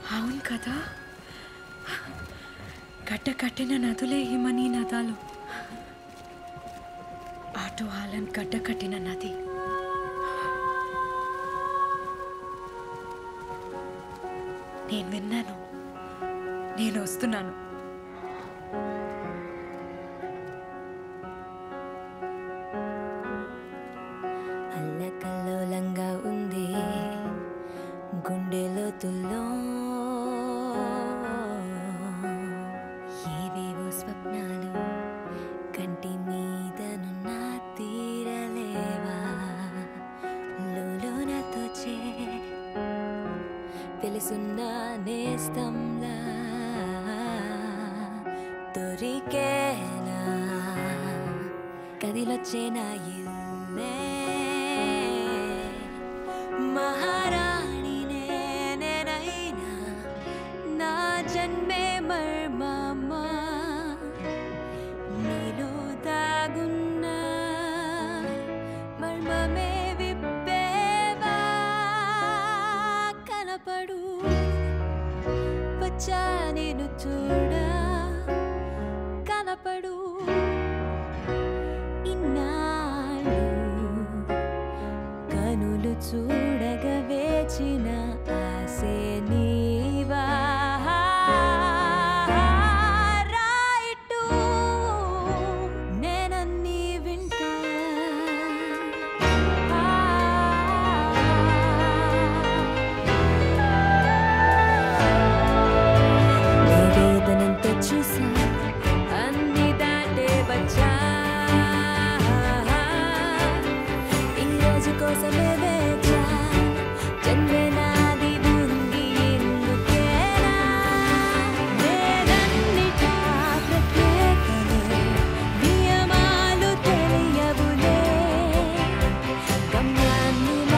అవును కదా గడ్డ కట్టిన నదులే హిమనీ నదాలు ఆటో హాలన్ గడ్డ కట్టిన నది నేను విన్నాను నేను వస్తున్నాను అల్లకల్లోలంగా ఉంది గుండె లోతుల్లో ఏవేవో స్వప్నాలు కంటి మీదనున్న తీరలేవా లోలోన తోచే తెలుసున్న నేస్తంలా దొరికేనా కదిలొచ్చే నా ఇల్లే మహారాణి నేనైనా నా జన్మే మర్మమా నీలో దాగున్న మర్మమే విప్పేవా కనపడు వచ్చా నేను చూడ కనపడు ఇన్నాళ్ళు కనులు చూడగా వేచిన ఆసే నీవా రాయిటు నేనన్నీ వింటా నివేదనంతో చూసా అన్ని దాటే వచ్చా ఈ రోజు కోసమే వేచా జన్మే నాది ఉంది ఎందుకేనా నేనన్నిటా ప్రత్యేకమే నియమాలు తెలియవులే గమ్యాన్ని